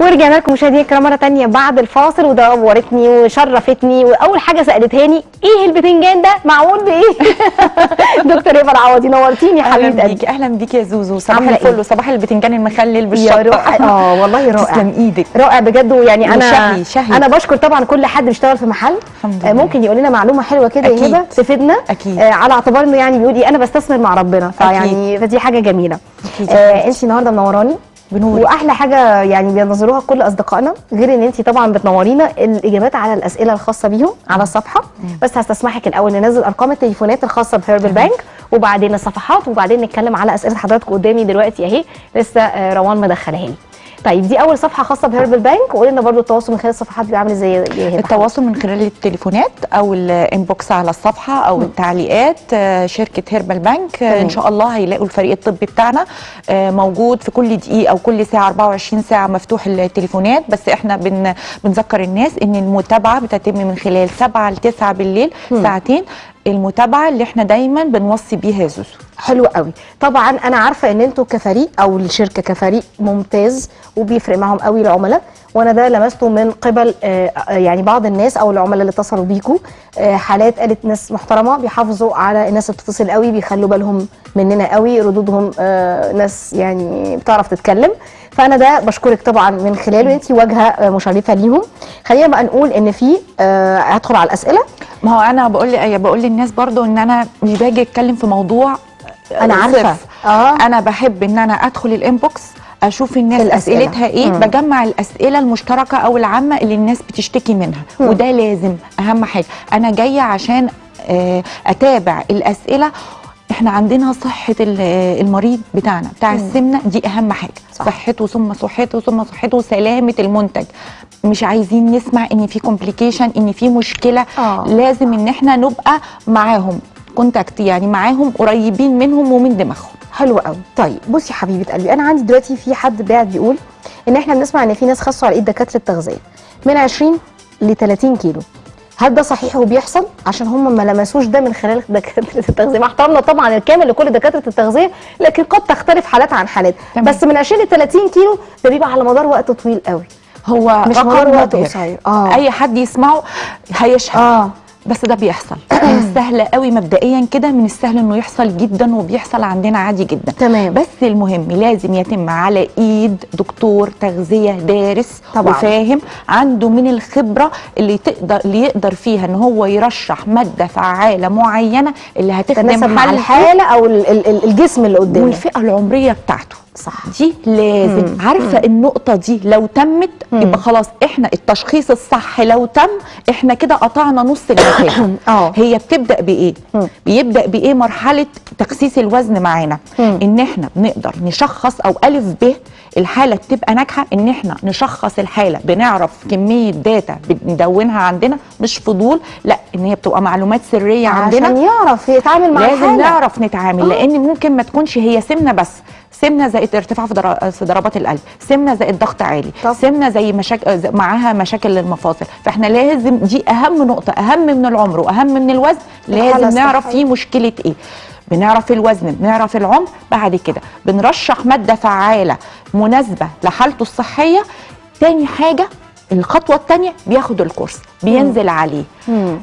ورجعنا لكم مشاهدينا الكرام مره تانية بعد الفاصل ودورتني وشرفتني واول حاجه سالتهاني ايه البتنجان ده معمول بايه دكتور هبه العوضي نورتيني يا اهلا حبيبه قلبي بيكي اهلا بيكي يا زوزو صباح عاملة الفل إيه؟ وصباح البتنجان المخلل يا بالشطه روح اه والله رائع تسلم ايدك رائع بجد ويعني انا وشهي- شهي. انا بشكر طبعا كل حد بيشتغل في محل الحمد آه، لله. ممكن يقول لنا معلومه حلوه كده يا أكيد. هبه تفيدنا أكيد. آه على اعتبار انه يعني بيقول ايه انا بستثمر مع ربنا فيعني فدي حاجه جميله أكيد يا آه حبيبتي. انت النهارده منوراني بنورك. واحلى حاجه يعني بينظروها كل اصدقائنا غير ان انت طبعا بتنورينا الاجابات على الاسئله الخاصه بيهم على الصفحه بس هستسمحك الاول ننزل ارقام التليفونات الخاصه بهيربل بانك وبعدين الصفحات وبعدين نتكلم على اسئله حضراتكم قدامي دلوقتي اهي لسه آه، روان مدخلها لي طيب دي اول صفحه خاصه بهيربل بانك وقولي لنا برضو التواصل من خلال الصفحات بيبقى عامل ازاي يا هبة؟ التواصل من خلال التليفونات او الانبوكس على الصفحه او التعليقات آه، شركه هيربال بانك آه، تمام. ان شاء الله هيلاقوا الفريق الطبي بتاعنا آه، موجود في كل دقيقه او كل ساعه 24 ساعه مفتوح التليفونات بس احنا بن بنذكر الناس ان المتابعه بتتم من خلال 7 ل 9 بالليل ساعتين المتابعه اللي احنا دايما بنوصي بيها يا زوزو حلو قوي طبعا انا عارفه ان انتوا كفريق او الشركه كفريق ممتاز وبيفرق معاهم قوي العملاء وانا ده لمسته من قبل آه، آه، يعني بعض الناس او العملاء اللي اتصلوا بيكوا آه، حالات قالت ناس محترمه بيحافظوا على الناس اللي بتتصل قوي بيخلوا بالهم مننا قوي ردودهم آه، ناس يعني بتعرف تتكلم فانا ده بشكرك طبعا من خلاله انت واجهه آه، مشرفه ليهم خلينا بقى نقول ان في آه، هدخل على الاسئله ما هو انا بقول لي بقول للناس برضو ان انا مش باجي اتكلم في موضوع أنا عارفة. صرف. آه. انا بحب ان انا ادخل الانبوكس اشوف الناس الأسئلة. اسئلتها ايه مم. بجمع الاسئله المشتركه او العامه اللي الناس بتشتكي منها مم. وده لازم اهم حاجه انا جايه عشان آه، اتابع الاسئله احنا عندنا صحه ال- المريض بتاعنا بتاع السمنه دي اهم حاجه صح. صحته ثم صحته ثم صحته وسلامه المنتج مش عايزين نسمع ان في كومبليكيشن ان في مشكله آه. لازم ان احنا نبقى معاهم كونتاكت يعني معاهم قريبين منهم ومن دماغهم حلو قوي طيب بصي حبيبه قلبي انا عندي دلوقتي في حد بعد بيقول ان احنا بنسمع ان في ناس خسوا على ايد دكاتره التغذيه من 20 ل 30 كيلو هل ده صحيح وبيحصل عشان هم ما لمسوش ده من خلال دكاتره التغذيه مع احترامنا طبعا الكامل لكل دكاتره التغذيه لكن قد تختلف حالات عن حالات تمام. بس من 20 ل 30 كيلو ده بيبقى على مدار وقت طويل قوي هو مش رقم مدار وقت مبهر. قصير. آه. اي حد يسمعه هيشهد اه بس ده بيحصل من السهل قوي مبدئيا كده من السهل انه يحصل جدا وبيحصل عندنا عادي جدا تمام. بس المهم لازم يتم على ايد دكتور تغذيه دارس طبعاً. وفاهم عنده من الخبره اللي تقدر اللي يقدر فيها ان هو يرشح ماده فعاله معينه اللي تناسب هتخدم مع حالته الحاله او ال- ال- ال- الجسم اللي قدامه والفئه العمريه بتاعته صح دي لازم مم. عارفه النقطه دي لو تمت مم. يبقى خلاص احنا التشخيص الصح لو تم احنا كده قطعنا نص المسافه اه هي بتبدا بايه مم. بيبدا بايه مرحله تخسيس الوزن معانا مم. ان احنا بنقدر نشخص او الف ب الحاله بتبقى ناجحه ان احنا نشخص الحاله بنعرف كميه داتا بندونها عندنا مش فضول لا ان هي بتبقى معلومات سريه عندنا عشان يعرف يتعامل مع لازم الحاله نعرف نتعامل لان ممكن ما تكونش هي سمنه بس سمنه زائد ارتفاع في در- في ضربات القلب سمنه زائد ضغط عالي طب. سمنه زي مشاكل معاها مشاكل للمفاصل فاحنا لازم دي اهم نقطه اهم من العمر واهم من الوزن الحالة لازم نعرف الصحية. في مشكله ايه بنعرف الوزن بنعرف العمر بعد كده بنرشح ماده فعاله مناسبه لحالته الصحيه تاني حاجه الخطوه الثانيه بياخد الكورس بينزل عليه مم.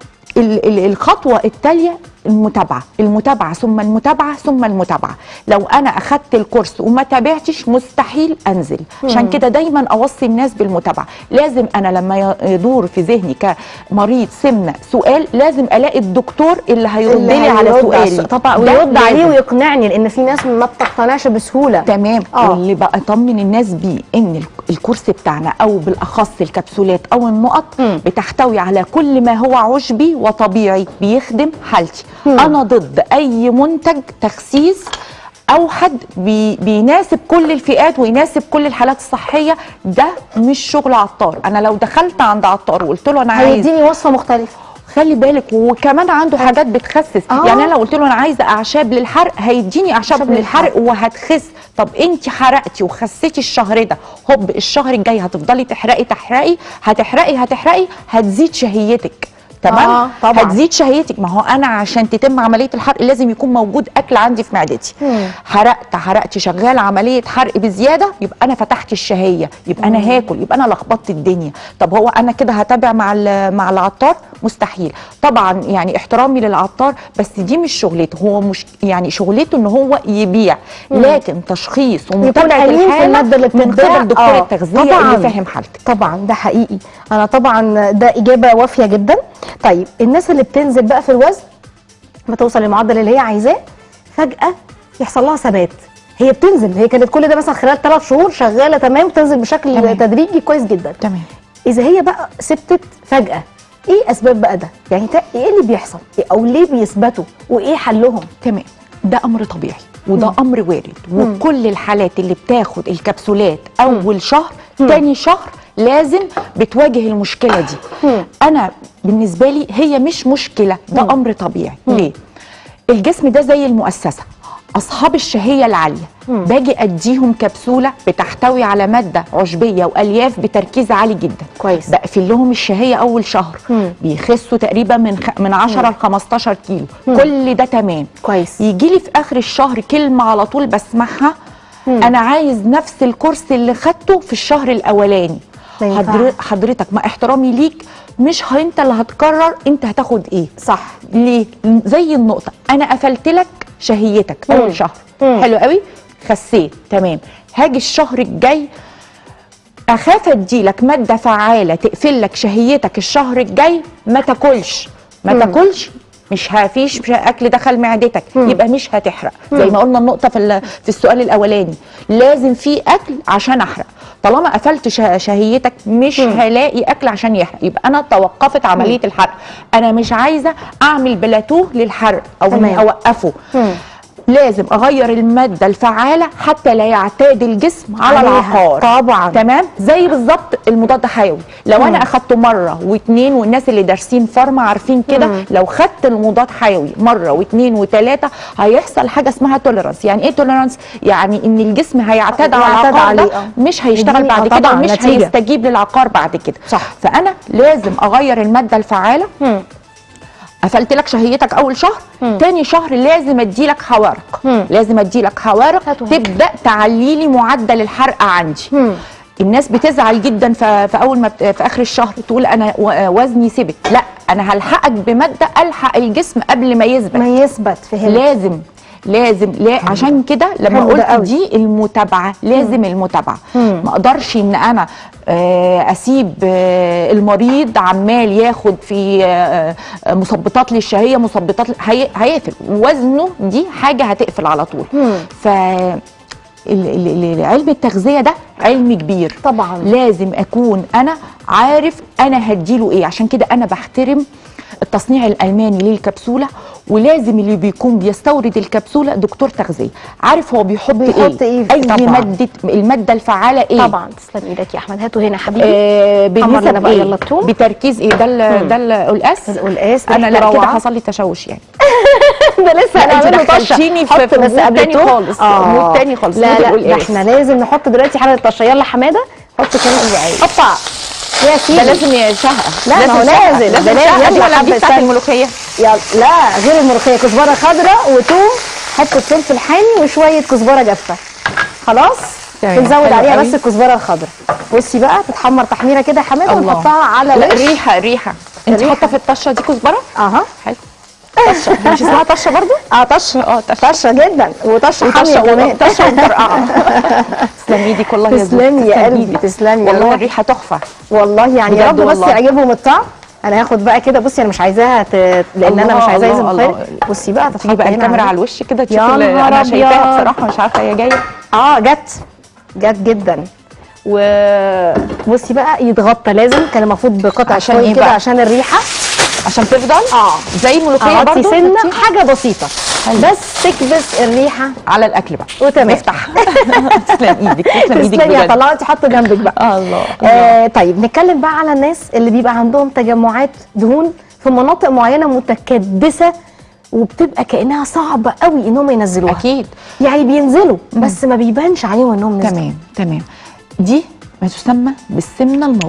ال- ال- الخطوه التاليه المتابعه المتابعه ثم المتابعه ثم المتابعه لو انا اخدت الكورس وما تابعتش مستحيل انزل عشان كده دايما اوصي الناس بالمتابعه لازم انا لما ي- يدور في ذهني كمريض سمنه سؤال لازم الاقي الدكتور اللي هيرد اللي لي على هيرد سؤالي طبعا ده ويرد عليه لازم. ويقنعني لان في ناس ما بتقتنعش بسهوله تمام آه. واللي بقى اطمن الناس بيه ان ال- الكورس بتاعنا او بالاخص الكبسولات او النقط مم. بتحتوي على كل ما هو عشبي وطبيعي بيخدم حالتي مم. انا ضد اي منتج تخسيس او حد بي بيناسب كل الفئات ويناسب كل الحالات الصحيه ده مش شغل عطار انا لو دخلت عند عطار وقلت له انا عايز هيديني وصفه مختلفه خلي بالك وكمان عنده حاجات بتخسس آه. يعني انا لو قلت له انا عايزه اعشاب للحرق هيديني اعشاب أعشاب للحرق وهتخس طب انت حرقتي وخسيتي الشهر ده هوب الشهر الجاي هتفضلي تحرقي تحرقي هتحرقي هتحرقي هتزيد شهيتك تمام آه، طبعاً. هتزيد شهيتك ما هو انا عشان تتم عمليه الحرق لازم يكون موجود اكل عندي في معدتي مم. حرقت حرقت شغال عمليه حرق بزياده يبقى انا فتحت الشهيه يبقى انا هاكل يبقى انا لخبطت الدنيا طب هو انا كده هتابع مع ال- مع العطار مستحيل طبعا يعني احترامي للعطار بس دي مش شغلته هو مش يعني شغلته ان هو يبيع لكن تشخيص ومتابعه أمين في الحاله المادة اللي من بتتباع. قبل دكتور آه، التغذيه طبعاً. اللي فاهم حالتك طبعا ده حقيقي انا طبعا ده اجابه وافيه جدا طيب الناس اللي بتنزل بقى في الوزن بتوصل للمعدل اللي هي عايزاه فجاه يحصل لها ثبات هي بتنزل هي كانت كل ده مثلا خلال ثلاث شهور شغاله تمام بتنزل بشكل تمام. تدريجي كويس جدا تمام اذا هي بقى سبتت فجاه ايه اسباب بقى ده يعني تا- ايه اللي بيحصل إيه او ليه بيثبتوا وايه حلهم تمام ده امر طبيعي وده مم. امر وارد وكل الحالات اللي بتاخد الكبسولات اول شهر تاني شهر لازم بتواجه المشكله دي مم. انا بالنسبه لي هي مش مشكله ده مم. امر طبيعي ليه الجسم ده زي المؤسسه اصحاب الشهيه العاليه مم. باجي اديهم كبسوله بتحتوي على ماده عشبيه والياف بتركيز عالي جدا كويس. بقفل لهم الشهيه اول شهر مم. بيخسوا تقريبا من خ... من 10 ل 15 كيلو مم. كل ده تمام كويس يجي لي في اخر الشهر كلمه على طول بسمعها مم. انا عايز نفس الكورس اللي خدته في الشهر الاولاني ما ينفعش. حضر... حضرتك مع احترامي ليك مش ه- انت اللي هتقرر انت هتاخد ايه صح ليه زي النقطه انا قفلت لك شهيتك مم. اول شهر مم. حلو قوي خسيت تمام هاجي الشهر الجاي اخاف اديلك ماده فعاله تقفل لك شهيتك الشهر الجاي ما تاكلش ما مم. تاكلش مش هفيش مش اكل دخل معدتك مم. يبقى مش هتحرق زي ما قلنا النقطه في ال- في السؤال الاولاني لازم في اكل عشان احرق طالما قفلت شه- شهيتك مش مم. هلاقي اكل عشان يحرق يبقى انا توقفت عمليه الحرق انا مش عايزه اعمل بلاتوه للحرق او تمام. اني اوقفه مم. لازم اغير الماده الفعاله حتى لا يعتاد الجسم على عليها. العقار طبعا تمام زي بالظبط المضاد حيوي لو مم. انا اخدته مره واثنين والناس اللي دارسين فارما عارفين كده مم. لو خدت المضاد حيوي مره واثنين وثلاثه هيحصل حاجه اسمها توليرانس يعني ايه توليرانس يعني ان الجسم هيعتاد على يعتاد العقار عليه، ده آه. مش هيشتغل يديني- بعد آه كده طبعاً، ومش نتيجة. هيستجيب للعقار بعد كده صح. فانا لازم اغير الماده الفعاله مم. قفلت لك شهيتك اول شهر مم. تاني شهر لازم اديلك حوارق مم. لازم اديلك حوارق هاتوا. تبدا تعلي لي معدل الحرق عندي مم. الناس بتزعل جدا ف- في اول ما بت- في اخر الشهر تقول انا و- وزني ثبت لا انا هلحقك بماده الحق الجسم قبل ما يثبت ما يثبت فهمت لازم لازم لا عشان كده لما حلو ده قلت قوي. دي المتابعه لازم المتابعه مم. ما اقدرش ان انا آه، اسيب آه، المريض عمال ياخد في آه، آه، مثبطات للشهيه مثبطات ل- هي- هيقفل وزنه دي حاجه هتقفل على طول مم. ف ال- ال- ال- علم التغذيه ده علم كبير طبعا لازم اكون انا عارف انا هديله ايه عشان كده انا بحترم التصنيع الالماني للكبسوله ولازم اللي بيكون بيستورد الكبسوله دكتور تغذيه عارف هو بيحط, بيحط ايه, إيه؟ اي طبعاً. ماده الماده الفعاله ايه طبعا تسلم ايدك يا احمد هاتوا هنا حبيبي آه حمر لنا بنسب بقى ايه يلا التوم. بتركيز ايه ده ال- ده القلقاس القلقاس انا لا ريحته كده روعة. حصل لي تشوش يعني ده لسه لا، انت هنعمل له طشه دخلتيني في- حط في بس مود قبل تاني التوم. خالص، آه. مود تاني خالص، لا مود لا ده القلقاس. احنا لازم نحط دلوقتي حاله الطشه يلا حماده حط كمان قطع يا سيدي ده لازم يشهق لا، ما هو شهقة. لازم، ده لازم لازم شهقة دي يلا ولا حبة دي بتاعت سلق. الملوخيه يلا لا غير الملوخيه كزبره خضراء وتوم حته فلفل حامي وشويه كزبره جافه خلاص تمام، بنزود حلو عليها قوي. بس الكزبره الخضراء بصي بقى تتحمر تحميره كده يا حماده الله. ونحطها على لا الوش الريحه الريحه انت الريحة. حاطه في الطشه دي كزبره اها حلو طشه هي مش اسمها طشه برضو اه طشه اه طشه طشه جدا وطشه حاميه وطشه كمان طشه ومطرقعه تسلمي ايدك والله يا زوز تسلمي يا قلبي إيدك. تسلمي يا والله روح. الريحه تحفه والله يعني يا بجد رب بس والله. يعجبهم الطعم انا هاخد بقى كده بصي انا مش عايزاها ت... لان انا الله، مش عايزاها الله، يزن الله. مخير بصي بقى تيجي تتحط بقى هنا الكاميرا على- على الوش كده يا تشوفي اللي نهار انا شايفاها أبيض. بصراحه مش عارفه هي جايه اه جت جت جدا وبصي بقى يتغطى لازم كان المفروض بقطع عشان شويه إيه كده بقى؟ عشان الريحه عشان تفضل اه زي الملوخيه اغطي برضو سنه حطيها حاجه بسيطه حلو. بس تكبس الريحه على الاكل بقى وتمام. نفتح تسلم ايدك تسلم ايدك تسلمي بجد هطلعها انت حاطه جنبك بقى آه، الله آه طيب نتكلم بقى على الناس اللي بيبقى عندهم تجمعات دهون في مناطق معينه متكدسه وبتبقى كانها صعبه قوي انهم ينزلوها اكيد يعني بينزلوا بس ما بيبانش عليهم انهم نزلوا تمام تمام دي ما تسمى بالسمنه الموضعيه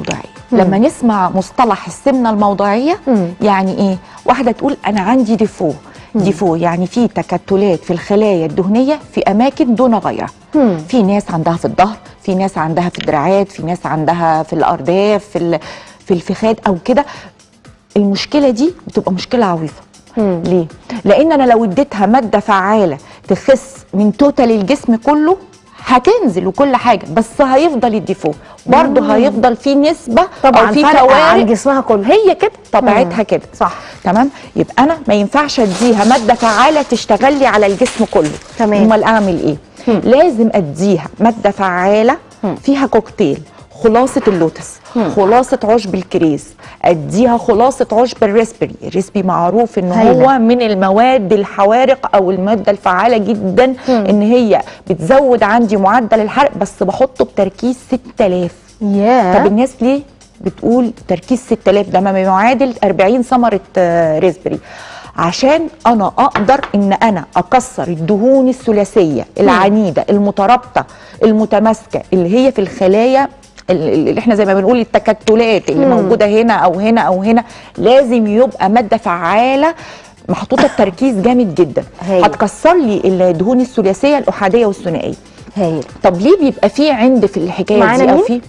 لما نسمع مصطلح السمنه الموضعيه مم. يعني ايه واحده تقول انا عندي ديفو ديفو يعني في تكتلات في الخلايا الدهنيه في اماكن دون غيرها مم. في ناس عندها في الظهر في ناس عندها في الدراعات في ناس عندها في الارداف في ال- في الفخاد او كده المشكله دي بتبقى مشكله عويصه مم. ليه لان انا لو اديتها ماده فعاله تخس من توتال الجسم كله هتنزل وكل حاجه بس هيفضل الديفو برضه هيفضل في نسبه طبعا او في فرق عن فوارق جسمها كله هي كده طبيعتها كده صح تمام يبقى انا ما ينفعش اديها ماده فعاله تشتغل لي على الجسم كله تمام. امال اعمل ايه مم. لازم اديها ماده فعاله مم. فيها كوكتيل خلاصه اللوتس مم. خلاصه عشب الكريز اديها خلاصه عشب الريسبري الريسبي معروف ان هايلة. هو من المواد الحوارق او الماده الفعاله جدا مم. ان هي بتزود عندي معدل الحرق بس بحطه بتركيز 6000 ياه طب الناس ليه بتقول تركيز 6000 ده ما يعادل 40 ثمره آه، ريسبري عشان انا اقدر ان انا اكسر الدهون الثلاثيه العنيده المترابطه المتماسكه اللي هي في الخلايا ال- اللي احنا زي ما بنقول التكتلات اللي مم. موجوده هنا او هنا او هنا لازم يبقى ماده فعاله محطوطه بتركيز جامد جدا هايل. هتكسر لي الدهون الثلاثيه الاحاديه والثنائيه هايل طب ليه بيبقى في عند في الحكايه معانا دي او مين؟ في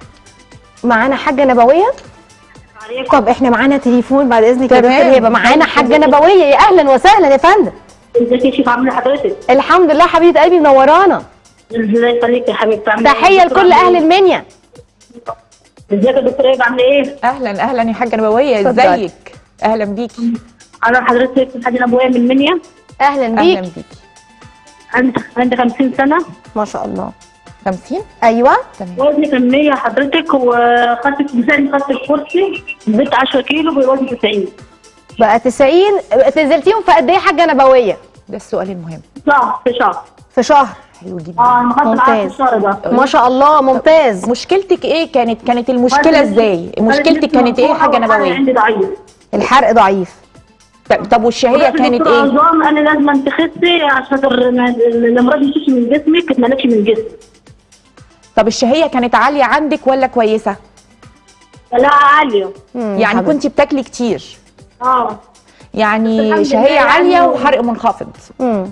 معانا حاجه نبويه طب احنا معانا تليفون بعد اذنك يا تمام. دكتور هبه معانا حاجه نبويه يا اهلا وسهلا يا فندم ازيك يا شيخ عامله حضرتك؟ الحمد لله حبيبه قلبي منورانا ازاي يخليك يا حبيبتي عامله إيه؟ تحيه لكل اهل المنيا ازيك يا دكتوره ايه عامله ايه؟ اهلا اهلا يا حاجه نبويه اتفضلي. ازيك اهلا بيكي انا حضرتك حاجه نبويه من منيا اهلا اهلا بيك بيكي عندي عندي 50 سنه ما شاء الله 50 ايوه تمام وزني كان 100 حضرتك وخدت مثال خدت الكرسي زدت 10 كيلو بوزن 90 بقى 90 نزلتيهم في قد ايه حاجه نبويه ده السؤال المهم شهر في شهر في شهر حلو جدا اه انا خدت العقد ممتاز. الشهر ده ما شاء الله ممتاز مشكلتك ايه كانت كانت المشكله ازاي مشكلتك كانت ايه حاجه نبويه عندي ضعيف الحرق ضعيف طب طب والشهيه كانت دكتور ايه عظام انا لازم تخسي عشان الامراض مش من جسمك ما تملكش من جسمك طب الشهيه كانت عاليه عندك ولا كويسه لا عاليه مم، يعني حبيبتي. كنت بتاكلي كتير اه يعني الحمد شهيه لله عاليه يعني- وحرق منخفض مم.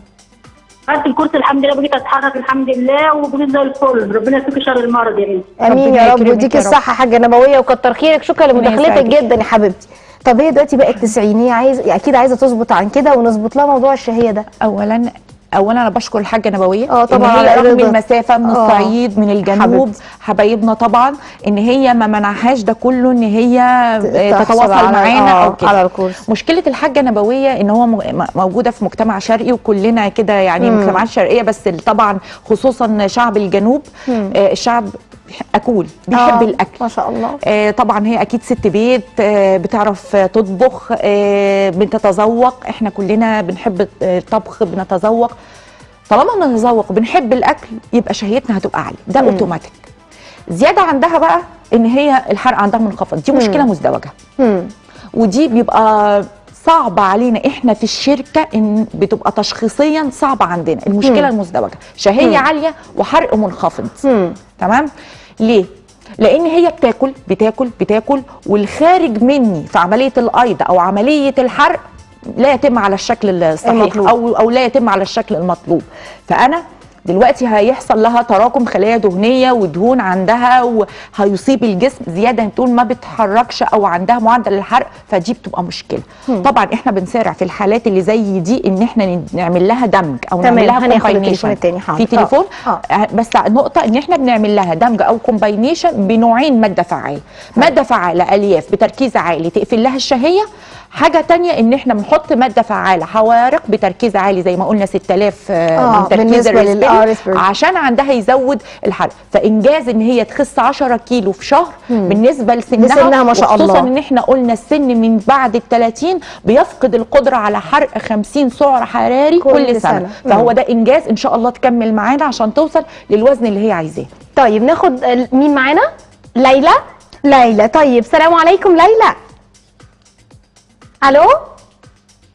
خدت الكرسي الحمد لله بقيت اتحرك الحمد لله وبقيت زي الفل ربنا يفك شر المرض يا بنتي امين ربنا يا رب يكرمك ويديك يا رب. الصحه حاجه نبويه وكتر خيرك شكرا ربنا لمداخلتك يسعدك. جدا يا حبيبتي طب هي دلوقتي بقت 90 هي عايز اكيد عايزه تظبط عن كده ونظبط لها موضوع الشهيه ده اولا اولا انا بشكر الحاجه نبويه اه طبعاً إن على هي رغم الرضا. المسافه من اه. الصعيد من الجنوب حبيبتي. حبايبنا طبعا ان هي ما منعهاش ده كله ان هي آه، تحصل تتواصل على- معانا اه، او كده على الكورس. مشكله الحاجه نبويه ان هو م- م- موجوده في مجتمع شرقي وكلنا كده يعني مم. مجتمعات شرقيه بس طبعا خصوصا شعب الجنوب مم. آه، الشعب اكول بيحب اه، الاكل ما شاء الله آه، طبعا هي اكيد ست بيت آه، بتعرف آه، تطبخ آه، بتتذوق احنا كلنا بنحب آه، الطبخ بنتذوق طالما بنتذوق بنحب الاكل يبقى شهيتنا هتبقى عاليه ده مم. اوتوماتيك زياده عندها بقى ان هي الحرق عندها منخفض دي مشكله مزدوجه مم. ودي بيبقى صعب علينا احنا في الشركه ان بتبقى تشخيصيا صعبه عندنا المشكله مم. المزدوجه شهيه مم. عاليه وحرق منخفض مم. تمام ليه لان هي بتاكل بتاكل بتاكل والخارج مني في عمليه الايض او عمليه الحرق لا يتم على الشكل الصحيح المطلوب. او او لا يتم على الشكل المطلوب فانا دلوقتي هيحصل لها تراكم خلايا دهنيه ودهون عندها وهيصيب الجسم زياده طول ما بتحركش او عندها معدل الحرق فدي بتبقى مشكله طبعا احنا بنسارع في الحالات اللي زي دي ان احنا نعمل لها دمج او تمام، نعمل لها هناخد combination. التليفون التاني، حاضر. في تليفون آه. آه، بس نقطة ان احنا بنعمل لها دمج او كومباينيشن بنوعين مادة فعالة مادة فعالة الياف بتركيز عالي تقفل لها الشهية حاجة تانية ان احنا بنحط مادة فعالة حوارق بتركيز عالي زي ما قلنا 6000 آه، آه، من تركيز بالنسبة لل- الريسبيري آه، ريسبيري. عشان عندها يزود الحرق فانجاز ان هي تخس 10 كيلو في شهر بالنسبة لسنها لسنها ما شاء وخصوصا الله. ان احنا قلنا السن من بعد ال 30 بيفقد القدرة على حرق 50 سعر حراري كل كل, سنة. سنة, سنة. فهو مم. ده انجاز ان شاء الله تكمل معانا عشان توصل للوزن اللي هي عايزاه طيب ناخد ال- مين معانا ليلى ليلى طيب سلام عليكم ليلى الو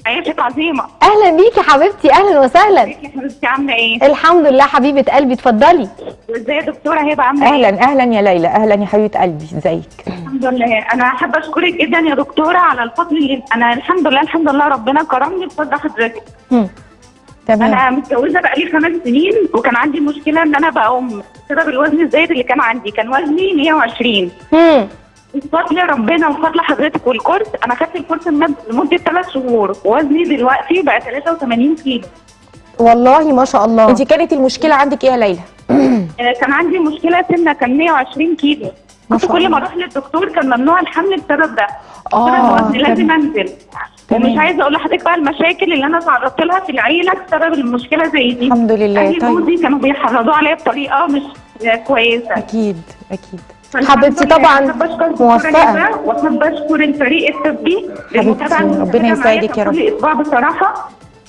عيشك عظيمه اهلا بيكي حبيبتي اهلا وسهلا ازيك يا حبيبتي عامله ايه؟ الحمد لله حبيبه قلبي اتفضلي وازاي يا دكتوره هبه عامله ايه؟ اهلا اهلا يا ليلى اهلا يا حبيبه قلبي ازيك الحمد لله انا حابه اشكرك جدا يا دكتوره على الفضل اللي انا الحمد لله الحمد لله ربنا كرمني بفضل حضرتك مم. تمام انا متجوزه بقالي خمس سنين وكان عندي مشكله ان انا بقوم بسبب الوزن الزايد اللي كان عندي كان وزني 120 مم. بفضل ربنا وفضل حضرتك والكورس انا خدت الكورس لمد- لمده ثلاث شهور وزني دلوقتي بقى 83 كيلو والله ما شاء الله انت كانت المشكله عندك ايه يا ليلى آه، كان عندي مشكله سمنه كان 120 كيلو ما كنت شاء كل الله. ما اروح للدكتور كان ممنوع الحمل بسبب ده آه، بسبب الوزن لازم تمام. انزل تمام. ومش عايزه اقول لحضرتك بقى المشاكل اللي انا تعرضت لها في العيله بسبب المشكله زي دي الحمد لله، اهل طيب. جوزي كانوا بيحرضوا عليا بطريقه مش آه، كويسه اكيد اكيد فالحمد حبيبتي لله طبعاً حابة أشكر دكتورة موفقة. هبة وحابه اشكر الفريق الطبي للمتابعه ربنا المستمرة معايا يسعدك يا في رب. كل اسبوع بصراحه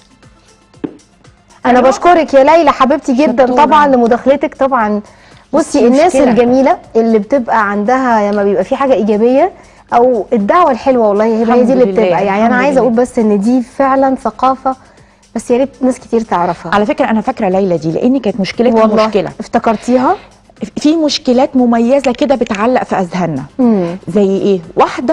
انا بشكرك يا ليلى حبيبتي جدا شطورة. طبعا لمداخلتك طبعا بصي بس الناس مشكلة. الجميله اللي بتبقى عندها لما بيبقى في حاجه ايجابيه او الدعوه الحلوه والله هي هي الحمد دي اللي لله، بتبقى يعني انا الحمد عايزه اقول لله. بس ان دي فعلا ثقافه بس يا ريت ناس كتير تعرفها على فكره انا فاكره ليلى دي لان كانت مشكلتها والله مشكله افتكرتيها في مشكلات مميزه كده بتعلق في اذهاننا امم زي ايه واحده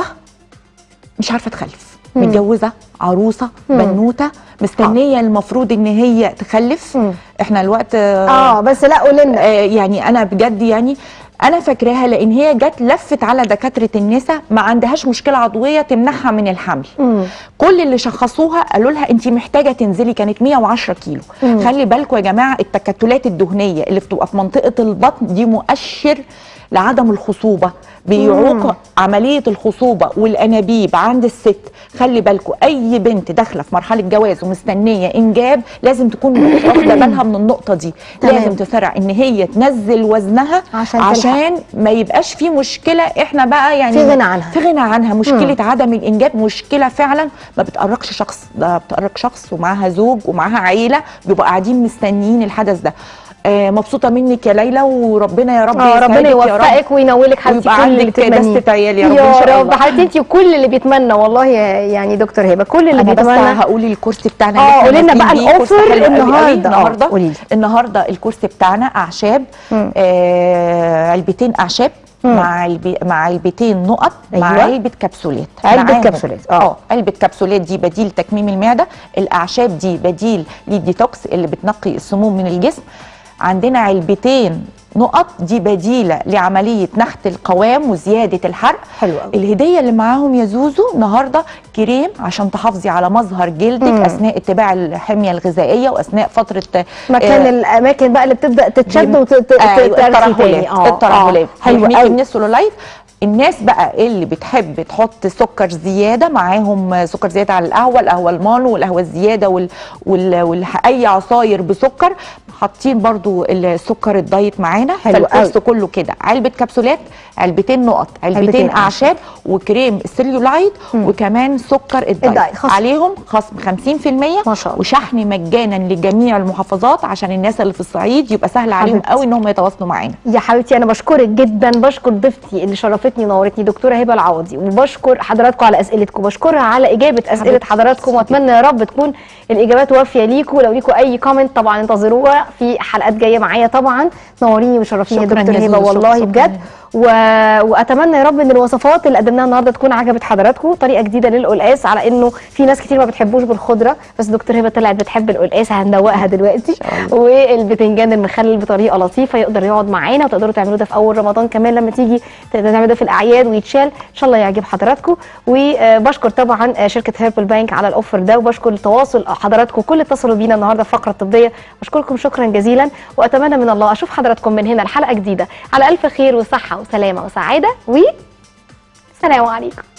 مش عارفه تخلف متجوزه عروسه بنوته مستنيه المفروض ان هي تخلف مم. احنا الوقت اه بس لا قولي لنا آه، يعني انا بجد يعني انا فاكراها لان هي جت لفت على دكاتره النساء ما عندهاش مشكله عضويه تمنعها من الحمل مم. كل اللي شخصوها قالوا لها انت محتاجه تنزلي كانت 110 كيلو مم. خلي بالكم يا جماعه التكتلات الدهنيه اللي بتبقى في منطقه البطن دي مؤشر لعدم الخصوبه بيعوق عمليه الخصوبه والانابيب عند الست خلي بالكم اي بنت داخله في مرحله جواز ومستنيه انجاب لازم تكون واخده بالها من النقطه دي تمام. لازم تسرع ان هي تنزل وزنها عشان تلحق. عشان ما يبقاش في مشكله احنا بقى يعني في غنى عنها. في غنى عنها مشكله عدم الانجاب مشكله فعلا ما بتقرقش شخص ده بتقرق شخص ومعاها زوج ومعاها عيله بيبقوا قاعدين مستنيين الحدث ده آه مبسوطه منك يا ليلى وربنا يا رب اه ربنا يسعدك يا رب. يوفقك وينولك حبيبتي ويبقى كل اللي عندك بتتمنيه دستة عيال يا رب إن يا شاء رب الله. حبيبتي كل اللي بيتمنى والله يا- يعني دكتور هبه كل اللي انا بس بيتمنى هقول الكورس بتاعنا آه، اللي إحنا قولي لنا نازلين بقى بيه، كورس الأوفر حلو قوي قوي النهاردة. آه، النهارده قولي لي. النهارده الكورس بتاعنا اعشاب مم. آه علبتين اعشاب مع علبي مع علبتين نقط مع أيوة. علبه كبسولات علبة معاهم. كبسولات، آه. اه علبه كبسولات دي بديل تكميم المعده الاعشاب دي بديل للديتوكس اللي بتنقي السموم من الجسم عندنا علبتين نقط دي بديله لعمليه نحت القوام وزياده الحرق حلو قوي. الهديه اللي معاهم يا زوزو النهارده كريم عشان تحافظي على مظهر جلدك مم. اثناء اتباع الحميه الغذائيه واثناء فتره مكان آه، الاماكن بقى اللي بتبدا تتشد أيوة وترخي الترهلات تاني اه الترهلات آه، حلو يحميكي قوي من السلولايت الناس بقى اللي بتحب تحط سكر زياده معاهم سكر زياده على القهوه القهوه المانو والقهوه الزياده وال... وال... وال... اي عصاير بسكر حاطين برضو السكر الدايت معانا حلو فالكورس قوي. كله كده علبه كبسولات علبتين نقط علبتين, علبتين اعشاب وكريم السليولايت وكمان سكر الدايت, الدايت، خصم. عليهم خصم 50% ما شاء الله. وشحن مجانا لجميع المحافظات عشان الناس اللي في الصعيد يبقى سهل عليهم حبيبتي. قوي انهم يتواصلوا معانا يا حبيبتي انا بشكرك جدا بشكر ضيفتي اللي شرفتني ونورتني دكتوره هبه العوضي وبشكر حضراتكم على اسئلتكم بشكرها على اجابه اسئله حبيبتي. حضراتكم واتمنى يا رب تكون الاجابات وافيه ليكم لو ليكم اي كومنت طبعا انتظروها في حلقات جايه معايا طبعا نوريني وشرفيني يا شكراً دكتور يا هبه زوزو، والله شكراً. بجد و... واتمنى يا رب ان الوصفات اللي قدمناها النهارده تكون عجبت حضراتكم طريقه جديده للقلقاس على انه في ناس كتير ما بتحبوش بالخضره بس دكتور هبه طلعت بتحب القلقاس هندوقها دلوقتي والبتنجان المخلل بطريقه لطيفه يقدر يقعد معانا وتقدروا تعملوه ده في اول رمضان كمان لما تيجي تقدروا تعملوا ده في الاعياد ويتشال ان شاء الله يعجب حضراتكم وبشكر طبعا شركه هيربل بانك على الاوفر ده وبشكر تواصل حضراتكم كل اتصلوا بينا النهارده في الفقره الطبيه بشكركم شكرا جزيلا واتمنى من الله اشوف حضراتكم من هنا الحلقه جديده على الف خير وصحه وسلامه وسعاده و سلام عليكم